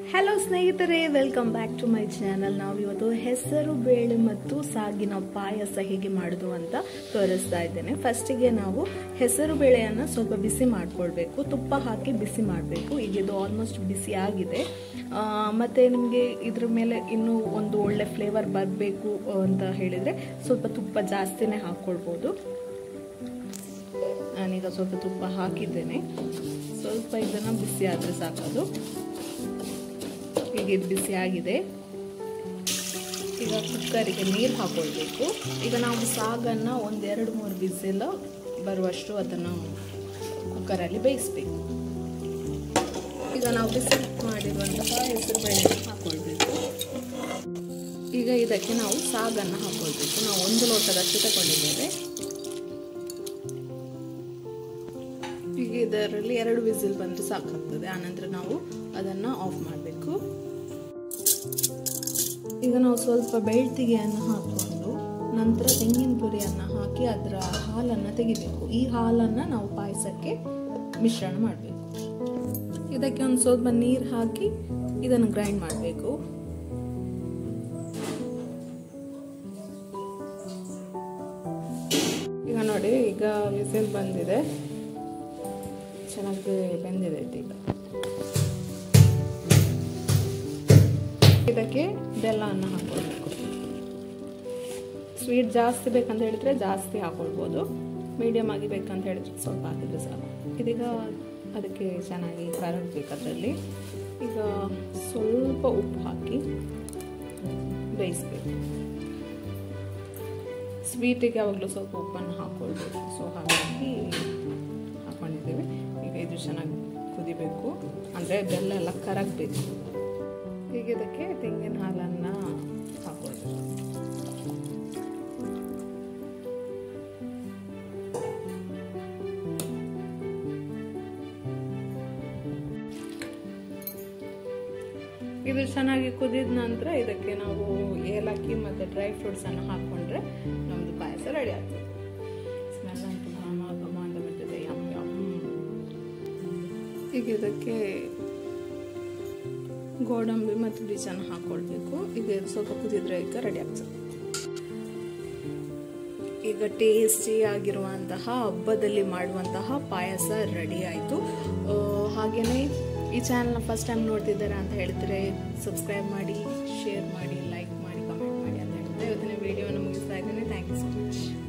hello ಸ್ನೇಹಿತರೆ welcome back to my channel ನಾವು ಇವತ್ತು ಹೆಸರು ಬೇಳೆ ಮತ್ತು ಸಾಗಿನ ಪಾಯಸ ಹೇಗೆ ಮಾಡೋದು ಅಂತ ತೋರಿಸ್ತಾ ಇದ್ದೇನೆ ಫಸ್ಟಿಗೆ ನಾವು ಹೆಸರು ಬೇಳೆಯನ್ನು ಸ್ವಲ್ಪ ಬಿಸಿ ಮಾಡ್ಕೊಳ್ಬೇಕು ತುಪ್ಪ ಹಾಕಿ ಬಿಸಿ ಮಾಡಬೇಕು ಈಗ ಇದು ಆಲ್ಮೋಸ್ಟ್ ಬಿಸಿ ಆಗಿದೆ ಆ, ಮತ್ತೆ ನಿಮಗೆ ಇದ್ರ ಮೇಲೆ ಇನ್ನೂ ಒಂದು ಒಳ್ಳೆ ಫ್ಲೇವರ್ ಬರಬೇಕು ಅಂತ ಹೇಳಿದರೆ ಸ್ವಲ್ಪ ತುಪ್ಪ ಜಾಸ್ತಿನೇ ಹಾಕ್ಕೊಳ್ಬೋದು ನಾನೀಗ ಸ್ವಲ್ಪ ತುಪ್ಪ ಹಾಕಿದ್ದೇನೆ ಸ್ವಲ್ಪ ಇದನ್ನು ಬಿಸಿ ಆದರೆ ಸಾಕದು ಈಗ ಇದು ಬಿಸಿ ಆಗಿದೆ ಈಗ ಕುಕ್ಕರಿಗೆ ನೀರು ಹಾಕೊಳ್ಬೇಕು ಈಗ ನಾವು ಸಾಗನ್ನು ಒಂದೆರಡು ಮೂರು ಬಿಸಿಲ್ ಬರುವಷ್ಟು ಅದನ್ನು ಕುಕ್ಕರಲ್ಲಿ ಬೇಯಿಸ್ಬೇಕು ಈಗ ನಾವು ಬಿಸಿ ಮಾಡಿರುವಂತಹ ಹೆಸರು ಬೇಳೆ ಹಾಕೊಳ್ಬೇಕು ಈಗ ಇದಕ್ಕೆ ನಾವು ಸಾಗನ್ನು ಹಾಕೊಳ್ಬೇಕು ನಾವು ಒಂದು ಲೋಟದಷ್ಟು ತಗೊಂಡಿದ್ದೇವೆ ಈಗ ಇದರಲ್ಲಿ ಎರಡು ವಿಸಿಲ್ ಬಂದರೆ ಸಾಕಾಗ್ತದೆ ಆನಂತರ ನಾವು ಅದನ್ನು ಆಫ್ ಮಾಡಬೇಕು ಈಗ ನಾವು ಸ್ವಲ್ಪ ಬೆಳ್ತಿಗೆಯನ್ನು ಹಾಕಿಕೊಂಡು ನಂತರ ತೆಂಗಿನ ತುರಿಯನ್ನು ಹಾಕಿ ಅದರ ಹಾಲನ್ನು ತೆಗಿಬೇಕು ಈ ಹಾಲನ್ನು ನಾವು ಪಾಯಸಕ್ಕೆ ಮಿಶ್ರಣ ಮಾಡಬೇಕು ಇದಕ್ಕೆ ಒಂದು ಸ್ವಲ್ಪ ನೀರು ಹಾಕಿ ಇದನ್ನು ಗ್ರೈಂಡ್ ಮಾಡಬೇಕು ಈಗ ನೋಡಿ ಈಗ ವಿಸಿಲ್ ಬಂದಿದೆ ಚೆನ್ನಾಗಿ ಬೆಂದಿದೆ ಈಗ ಇದಕ್ಕೆ ಬೆಲ್ಲವನ್ನು ಹಾಕೊಳ್ಬೇಕು ಸ್ವೀಟ್ ಜಾಸ್ತಿ ಬೇಕಂತ ಹೇಳಿದ್ರೆ ಜಾಸ್ತಿ ಹಾಕೊಳ್ಬೋದು ಮೀಡಿಯಮ್ ಆಗಿ ಬೇಕಂತ ಹೇಳಿದ್ರೆ ಸ್ವಲ್ಪ ಹಾಕಿದ್ರೆ ಸಾಕು ಇದೀಗ ಅದಕ್ಕೆ ಚೆನ್ನಾಗಿ ಕರಗಬೇಕು ಅದರಲ್ಲಿ ಈಗ ಸ್ವಲ್ಪ ಉಪ್ಪು ಹಾಕಿ ಬೇಯಿಸ್ಬೇಕು ಸ್ವೀಟಿಗೆ ಯಾವಾಗಲೂ ಸ್ವಲ್ಪ ಉಪ್ಪನ್ನು ಹಾಕ್ಕೊಳ್ಬೇಕು ಸೊ ಹಾಗಾಗಿ ಹಾಕೊಂಡಿದ್ದೇವೆ ಈಗ ಇದು ಚೆನ್ನಾಗಿ ಕುದಿಬೇಕು ಅಂದರೆ ಬೆಲ್ಲ ಎಲ್ಲ ಕರಗಬೇಕು ಈಗ ಇದಕ್ಕೆ ತೆಂಗಿನ ಹಾಲನ್ನು ಹಾಕೊಳ್ಬೇಕು ಇದು ಚೆನ್ನಾಗಿ ಕುದಿದ ನಂತರ ಇದಕ್ಕೆ ನಾವು ಏಲಕ್ಕಿ ಮತ್ತು ಡ್ರೈ ಫ್ರೂಟ್ಸನ್ನು ಹಾಕ್ಕೊಂಡ್ರೆ ನಮ್ಮದು ಪಾಯಸ ರೆಡಿ ಆಗ್ತದೆ ಸ್ಮೆಲ್ ಅಂತೂ ಘಮ ಘಮ ಅಂತ ಬರ್ತದೆ ಯಮ್ ಯಮ್ ಈಗ ಇದಕ್ಕೆ ಗೋಡಂಬಿ ಮತ್ತು ಬೀಜನ ಹಾಕ್ಕೊಳ್ಬೇಕು ಈಗ ಇದು ಸ್ವಲ್ಪ ಕುದಿದ್ರೆ ಈಗ ರೆಡಿ ಆಗ್ತದೆ ಈಗ ಟೇಸ್ಟಿ ಆಗಿರುವಂತಹ ಹಬ್ಬದಲ್ಲಿ ಮಾಡುವಂತಹ ಪಾಯಸ ರೆಡಿ ಆಯಿತು ಹಾಗೆಯೇ ಈ ಚಾನಲ್ನ ಫಸ್ಟ್ ಟೈಮ್ ನೋಡ್ತಿದ್ದಾರೆ ಅಂತ ಹೇಳಿದ್ರೆ ಸಬ್ಸ್ಕ್ರೈಬ್ ಮಾಡಿ ಶೇರ್ ಮಾಡಿ ಲೈಕ್ ಮಾಡಿ ಕಮೆಂಟ್ ಮಾಡಿ ಅಂತ ಹೇಳ್ತಾರೆ ಇವತ್ತಿನ ವಿಡಿಯೋನ ಮುಗಿಸ್ತಾ ಇದ್ದೇನೆ ಥ್ಯಾಂಕ್ ಯು ಸೊ ಮಚ್